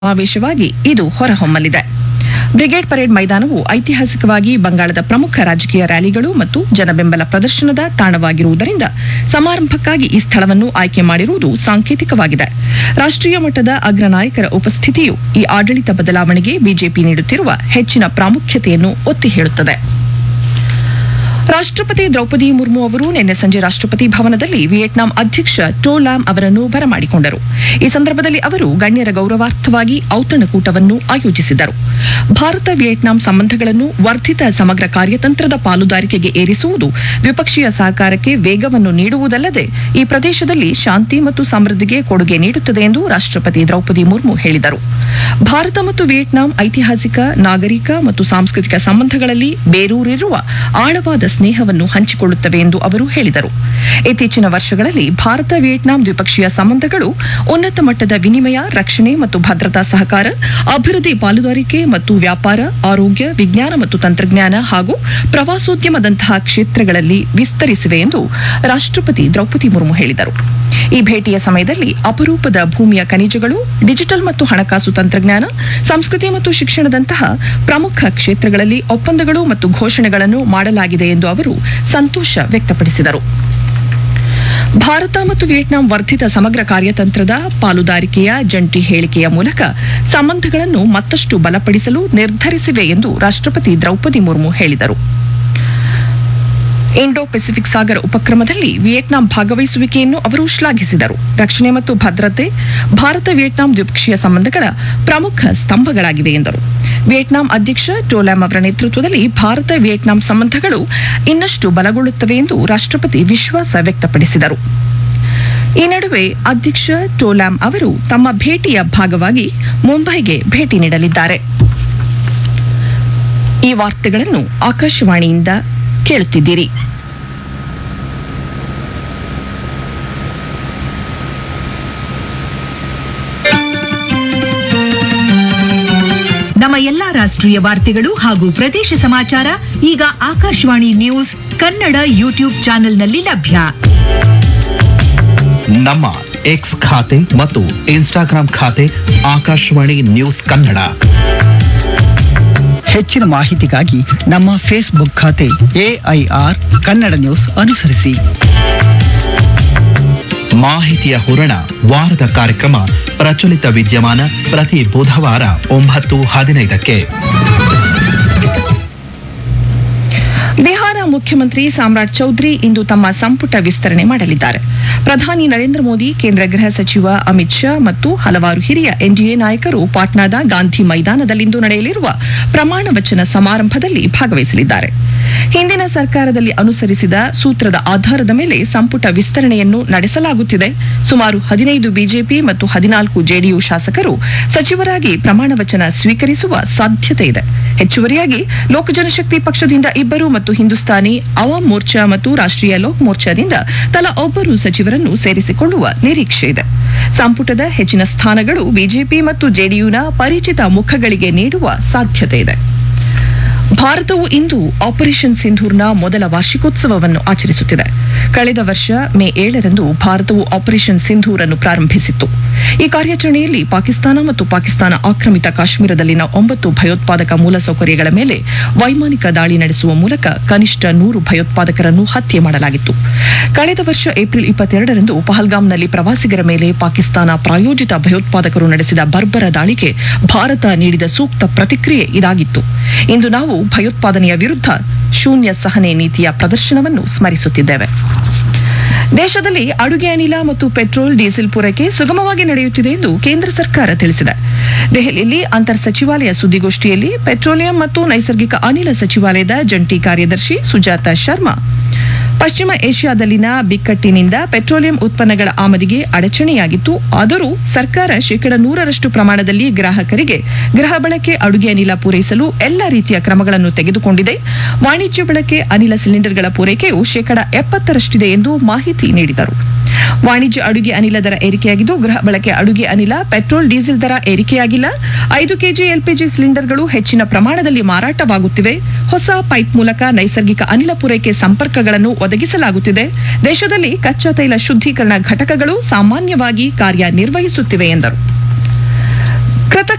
ಸಮಾವೇಶವಾಗಿ ಇದು ಹೊರಹೊಮ್ಮಲಿದೆ brigade parade ಮೈದಾನವು ಐತಿಹಾಸಿಕವಾಗಿ ಬಂಗಾಳದ ಪ್ರಮುಖ ರಾಜಕೀಯ ರ್ಯಾಲಿಗಳು ಮತ್ತು ಜನಬೆಂಬಲ ಪ್ರದರ್ಶನದ ತಾಣವಾಗಿರುವುದರಿಂದ ಸಮಾರಂಭಕ್ಕಾಗಿ ಈ ಸ್ಥಳವನ್ನು ಆಯ್ಕೆ ಮಾಡಿರುವುದು ಸಾಂಕೇತಿಕವಾಗಿದೆ ರಾಷ್ಟ್ರೀಯ ಮಟ್ಟದ ಅಗ್ರ ನಾಯಕರ ಉಪಸ್ಥಿತಿಯು ಈ ಆಡಳಿತ ಬದಲಾವಣೆಗೆ ಬಿಜೆಪಿ ನೀಡುತ್ತಿರುವ ಹೆಚ್ಚಿನ ಪ್ರಾಮುಖ್ಯತೆಯನ್ನು ಒತ್ತಿ ಹೇಳುತ್ತದೆ ರಾಷ್ಟ್ರಪತಿ ದ್ರೌಪದಿ ಮುರ್ಮು ಅವರು ನಿನ್ನೆ ಸಂಜೆ ರಾಷ್ಟ್ರಪತಿ ಭವನದಲ್ಲಿ ವಿಯೆಟ್ನಾಂ ಅಧ್ಯಕ್ಷ ಟೋ ಲ್ಯಾಮ್ ಅವರನ್ನು ಬರಮಾಡಿಕೊಂಡರು ಈ ಸಂದರ್ಭದಲ್ಲಿ ಅವರು ಗಣ್ಯರ ಗೌರವಾರ್ಥವಾಗಿ ಔತಣಕೂಟವನ್ನು ಆಯೋಜಿಸಿದರು ಭಾರತ ವಿಯೆಟ್ನಾಂ ಸಂಬಂಧಗಳನ್ನು ವರ್ಧಿತ ಸಮಗ್ರ ಕಾರ್ಯತಂತ್ರದ ಪಾಲುದಾರಿಕೆಗೆ ಏರಿಸುವುದು ದ್ವಿಪಕ್ಷೀಯ ಸಹಕಾರಕ್ಕೆ ವೇಗವನ್ನು ನೀಡುವುದಲ್ಲದೆ ಈ ಪ್ರದೇಶದಲ್ಲಿ ಶಾಂತಿ ಮತ್ತು ಸಮೃದ್ಧಿಗೆ ಕೊಡುಗೆ ನೀಡುತ್ತದೆ ಎಂದು ರಾಷ್ಟ್ರಪತಿ ದ್ರೌಪದಿ ಮುರ್ಮು ಹೇಳಿದರು ಭಾರತ ಮತ್ತು ವಿಯೆಟ್ನಾಂ ಐತಿಹಾಸಿಕ ನಾಗರಿಕ ಮತ್ತು ಸಾಂಸ್ಕೃತಿಕ ಸಂಬಂಧಗಳಲ್ಲಿ ಬೇರೂರಿರುವ ಆಳವಾದ ಸ್ನೇಹವನ್ನು ಹಂಚಿಕೊಳ್ಳುತ್ತವೆ ಎಂದು ಅವರು ಹೇಳಿದರು ಇತ್ತೀಚಿನ ವರ್ಷಗಳಲ್ಲಿ ಭಾರತ ವಿಯೆಟ್ನಾಂ ದ್ವಿಪಕ್ಷೀಯ ಸಂಬಂಧಗಳು ಉನ್ನತ ಮಟ್ಟದ ವಿನಿಮಯ ರಕ್ಷಣೆ ಮತ್ತು ಭದ್ರತಾ ಸಹಕಾರ ಅಭಿವೃದ್ಧಿ ಪಾಲುದಾರಿಕೆ ಮತ್ತು ವ್ಯಾಪಾರ ಆರೋಗ್ಯ ವಿಜ್ಞಾನ ಮತ್ತು ತಂತ್ರಜ್ಞಾನ ಹಾಗೂ ಪ್ರವಾಸೋದ್ಯಮದಂತಹ ಕ್ಷೇತ್ರಗಳಲ್ಲಿ ವಿಸ್ತರಿಸಿವೆ ಎಂದು ರಾಷ್ಟ್ರಪತಿ ದ್ರೌಪದಿ ಮುರ್ಮು ಹೇಳಿದರು ಈ ಭೇಟಿಯ ಸಮಯದಲ್ಲಿ ಅಪರೂಪದ ಭೂಮಿಯ ಖನಿಜಗಳು ಡಿಜಿಟಲ್ ಮತ್ತು ಹಣಕಾಸು ತಂತ್ರಜ್ಞಾನ ಸಂಸ್ಕೃತಿ ಮತ್ತು ಶಿಕ್ಷಣದಂತಹ ಪ್ರಮುಖ ಕ್ಷೇತ್ರಗಳಲ್ಲಿ ಒಪ್ಪಂದಗಳು ಮತ್ತು ಘೋಷಣೆಗಳನ್ನು ಮಾಡಲಾಗಿದೆ ಎಂದು ಅವರು ಸಂತೋಷ ವ್ಯಕ್ತಪಡಿಸಿದರು ಭಾರತ ಮತ್ತು ವಿಯೆಟ್ನಾಂ ವರ್ಧಿತ ಸಮಗ್ರ ಕಾರ್ಯತಂತ್ರದ ಪಾಲುದಾರಿಕೆಯ ಜಂಟಿ ಹೇಳಿಕೆಯ ಮೂಲಕ ಸಂಬಂಧಗಳನ್ನು ಮತ್ತಷ್ಟು ಬಲಪಡಿಸಲು ನಿರ್ಧರಿಸಿವೆ ಎಂದು ರಾಷ್ಟ್ರಪತಿ ದ್ರೌಪದಿ ಮುರ್ಮು ಹೇಳಿದರು ಇಂಡೋ ಪೆಸಿಫಿಕ್ ಸಾಗರ ಉಪಕ್ರಮದಲ್ಲಿ ವಿಯೆಟ್ನಾಂ ಭಾಗವಹಿಸುವಿಕೆಯನ್ನು ಅವರು ಶ್ಲಾಘಿಸಿದರು ರಕ್ಷಣೆ ಮತ್ತು ಭದ್ರತೆ ಭಾರತ ವಿಯೆಟ್ನಾಂ ದ್ವಿಪಕ್ಷೀಯ ಸಂಬಂಧಗಳ ಪ್ರಮುಖ ಸ್ತಂಭಗಳಾಗಿವೆ ಎಂದರು ವಿಯೆಟ್ನಾಂ ಅಧ್ಯಕ್ಷ ಟೋಲಾಮ್ ಅವರ ನೇತೃತ್ವದಲ್ಲಿ ಭಾರತ ವಿಯೆಟ್ನಾಂ ಸಂಬಂಧಗಳು ಇನ್ನಷ್ಟು ಬಲಗೊಳ್ಳುತ್ತವೆ ಎಂದು ರಾಷ್ಟ್ರಪತಿ ವಿಶ್ವಾಸ ವ್ಯಕ್ತಪಡಿಸಿದರು ಈ ನಡುವೆ ಅಧ್ಯಕ್ಷ ಟೋಲಾಮ್ ಅವರು ತಮ್ಮ ಭೇಟಿಯ ಭಾಗವಾಗಿ ಮುಂಬೈಗೆ ಭೇಟಿ ನೀಡಲಿದ್ದಾರೆ ಈ ವಾರ್ತೆಗಳನ್ನು ಆಕಾಶವಾಣಿಯಿಂದ ಕೇಳುತ್ತಿದ್ದೀರಿ ನಮ್ಮ ಎಲ್ಲಾ ರಾಷ್ಟ್ರೀಯ ವಾರ್ತೆಗಳು ಹಾಗೂ ಪ್ರದೇಶ ಸಮಾಚಾರ ಈಗ ಆಕಾಶವಾಣಿ ನ್ಯೂಸ್ ಕನ್ನಡ ಯೂಟ್ಯೂಬ್ ಚಾನೆಲ್ನಲ್ಲಿ ಲಭ್ಯ ನಮ್ಮ ಎಕ್ಸ್ ಖಾತೆ ಮತ್ತು ಇನ್ಸ್ಟಾಗ್ರಾಂ ಖಾತೆ ಆಕಾಶವಾಣಿ ನ್ಯೂಸ್ ಕನ್ನಡ ಹೆಚ್ಚಿನ ಮಾಹಿತಿಗಾಗಿ ನಮ್ಮ ಫೇಸ್ಬುಕ್ ಖಾತೆ ಎಐಆರ್ ಕನ್ನಡ ನ್ಯೂಸ್ ಅನುಸರಿಸಿ ಮಾಹಿತಿಯ ಹೂರಣ ವಾರದ ಕಾರ್ಯಕ್ರಮ ಪ್ರಚಲಿತ ವಿದ್ಯಮಾನ ಪ್ರತಿ ಬುಧವಾರ ಒಂಬತ್ತು ಹದಿನೈದಕ್ಕೆ ಬಿಹಾರ ಮುಖ್ಯಮಂತ್ರಿ ಸಾಮ್ರಾಟ್ ಚೌಧರಿ ಇಂದು ತಮ್ಮ ಸಂಪುಟ ವಿಸ್ತರಣೆ ಮಾಡಲಿದ್ದಾರೆ ಪ್ರಧಾನಿ ನರೇಂದ್ರ ಮೋದಿ ಕೇಂದ್ರ ಗೃಹ ಸಚಿವ ಅಮಿತ್ ಶಾ ಮತ್ತು ಹಲವಾರು ಹಿರಿಯ ಎನ್ಡಿಎ ನಾಯಕರು ಪಾಟ್ನಾದ ಗಾಂಧಿ ಮೈದಾನದಲ್ಲಿಂದು ನಡೆಯಲಿರುವ ಪ್ರಮಾಣ ವಚನ ಸಮಾರಂಭದಲ್ಲಿ ಭಾಗವಹಿಸಲಿದ್ದಾರೆ ಹಿಂದಿನ ಸರ್ಕಾರದಲ್ಲಿ ಅನುಸರಿಸಿದ ಸೂತ್ರದ ಆಧಾರದ ಮೇಲೆ ಸಂಪುಟ ವಿಸ್ತರಣೆಯನ್ನು ನಡೆಸಲಾಗುತ್ತಿದೆ ಸುಮಾರು ಹದಿನೈದು ಬಿಜೆಪಿ ಮತ್ತು ಹದಿನಾಲ್ಕು ಜೆಡಿಯು ಶಾಸಕರು ಸಚಿವರಾಗಿ ಪ್ರಮಾಣ ವಚನ ಸ್ವೀಕರಿಸುವ ಸಾಧ್ಯತೆ ಇದೆ ಹೆಚ್ಚುವರಿಯಾಗಿ ಲೋಕ ಜನಶಕ್ತಿ ಪಕ್ಷದಿಂದ ಇಬ್ಬರು ಮತ್ತು ಹಿಂದೂಸ್ತಾನಿ ಅವಾಮ್ ಮೋರ್ಚಾ ಮತ್ತು ರಾಷ್ಟ್ರೀಯ ಲೋಕ್ ಮೋರ್ಚಾದಿಂದ ತಲಾ ಒಬ್ಬರು ಸಚಿವರನ್ನು ಸೇರಿಸಿಕೊಳ್ಳುವ ನಿರೀಕ್ಷೆ ಇದೆ ಸಂಪುಟದ ಹೆಚ್ಚಿನ ಸ್ಥಾನಗಳು ಬಿಜೆಪಿ ಮತ್ತು ಜೆಡಿಯುನ ಪರಿಚಿತ ಮುಖಗಳಿಗೆ ನೀಡುವ ಸಾಧ್ಯತೆ ಇದೆ ಭಾರತವು ಇಂದು ಆಪರೇಷನ್ ಸಿಂಧೂರ್ನ ಮೊದಲ ವಾರ್ಷಿಕೋತ್ಸವವನ್ನು ಆಚರಿಸುತ್ತಿದೆ ಕಳೆದ ವರ್ಷ ಮೇ ಏಳರಂದು ಭಾರತವು ಆಪರೇಷನ್ ಸಿಂಧೂರ್ ಅನ್ನು ಪ್ರಾರಂಭಿಸಿತ್ತು ಈ ಕಾರ್ಯಾಚರಣೆಯಲ್ಲಿ ಪಾಕಿಸ್ತಾನ ಮತ್ತು ಪಾಕಿಸ್ತಾನ ಆಕ್ರಮಿತ ಕಾಶ್ಮೀರದಲ್ಲಿನ ಒಂಬತ್ತು ಭಯೋತ್ಪಾದಕ ಮೂಲಸೌಕರ್ಯಗಳ ಮೇಲೆ ವೈಮಾನಿಕ ದಾಳಿ ನಡೆಸುವ ಮೂಲಕ ಕನಿಷ್ಠ ನೂರು ಭಯೋತ್ಪಾದಕರನ್ನು ಹತ್ಯೆ ಮಾಡಲಾಗಿತ್ತು ಕಳೆದ ವರ್ಷ ಏಪ್ರಿಲ್ ಇಪ್ಪತ್ತೆರಡರಂದು ಪಹಲ್ಗಾಮ್ನಲ್ಲಿ ಪ್ರವಾಸಿಗರ ಮೇಲೆ ಪಾಕಿಸ್ತಾನ ಪ್ರಾಯೋಜಿತ ಭಯೋತ್ಪಾದಕರು ನಡೆಸಿದ ಬರ್ಬರ ದಾಳಿಗೆ ಭಾರತ ನೀಡಿದ ಸೂಕ್ತ ಪ್ರತಿಕ್ರಿಯೆ ಇದಾಗಿತ್ತು ಇಂದು ನಾವು ಭಯೋತ್ಪಾದನೆಯ ವಿರುದ್ಧ ಶೂನ್ಯ ಸಹನೆ ನೀತಿಯ ಪ್ರದರ್ಶನವನ್ನು ಸ್ಮರಿಸುತ್ತಿದ್ದೇವೆ ದೇಶದಲ್ಲಿ ಅಡುಗೆ ಅನಿಲ ಮತ್ತು ಪೆಟ್ರೋಲ್ ಡೀಸೆಲ್ ಪೂರೈಕೆ ಸುಗಮವಾಗಿ ನಡೆಯುತ್ತಿದೆ ಎಂದು ಕೇಂದ್ರ ಸರ್ಕಾರ ತಿಳಿಸಿದೆ ದೆಹಲಿಯಲ್ಲಿ ಅಂತರ್ ಸಚಿವಾಲಯ ಸುದ್ದಿಗೋಷ್ಠಿಯಲ್ಲಿ ಪೆಟ್ರೋಲಿಯಂ ಮತ್ತು ನೈಸರ್ಗಿಕ ಅನಿಲ ಸಚಿವಾಲಯದ ಜಂಟಿ ಕಾರ್ಯದರ್ಶಿ ಸುಜಾತ ಶರ್ಮಾ ಪಶ್ಚಿಮ ಏಷ್ಯಾದಲ್ಲಿನ ಬಿಕ್ಕಟ್ಟಿನಿಂದ ಪೆಟ್ರೋಲಿಯಂ ಉತ್ಪನ್ನಗಳ ಆಮದಿಗೆ ಅಡಚಣೆಯಾಗಿತ್ತು ಆದರೂ ಸರ್ಕಾರ ಶೇಕಡ ನೂರರಷ್ಟು ಪ್ರಮಾಣದಲ್ಲಿ ಗ್ರಾಹಕರಿಗೆ ಗೃಹ ಬಳಕೆ ಅಡುಗೆ ಅನಿಲ ಪೂರೈಸಲು ಎಲ್ಲ ರೀತಿಯ ಕ್ರಮಗಳನ್ನು ತೆಗೆದುಕೊಂಡಿದೆ ವಾಣಿಜ್ಯ ಬಳಕೆ ಅನಿಲ ಸಿಲಿಂಡರ್ಗಳ ಪೂರೈಕೆಯು ಶೇಕಡ ಎಪ್ಪತ್ತರಷ್ಟಿದೆ ಎಂದು ಮಾಹಿತಿ ನೀಡಿದರು ವಾಣಿಜ್ಯ ಅಡುಗೆ ಅನಿಲ ದರ ಏರಿಕೆಯಾಗಿದ್ದು ಗೃಹ ಬಳಕೆ ಅಡುಗೆ ಅನಿಲ ಪೆಟ್ರೋಲ್ ಡೀಸೆಲ್ ದರ ಏರಿಕೆಯಾಗಿಲ್ಲ ಐದು ಕೆಜಿ ಎಲ್ಪಿಜಿ ಸಿಲಿಂಡರ್ಗಳು ಹೆಚ್ಚಿನ ಪ್ರಮಾಣದಲ್ಲಿ ಮಾರಾಟವಾಗುತ್ತಿವೆ ಹೊಸ ಪೈಪ್ ಮೂಲಕ ನೈಸರ್ಗಿಕ ಅನಿಲ ಪೂರೈಕೆ ಸಂಪರ್ಕಗಳನ್ನು ಒದಗಿಸಲಾಗುತ್ತಿದೆ ದೇಶದಲ್ಲಿ ಕಚ್ಚಾ ತೈಲ ಶುದ್ದೀಕರಣ ಘಟಕಗಳು ಸಾಮಾನ್ಯವಾಗಿ ಕಾರ್ಯನಿರ್ವಹಿಸುತ್ತಿವೆ ಎಂದರು ಕೃತಕ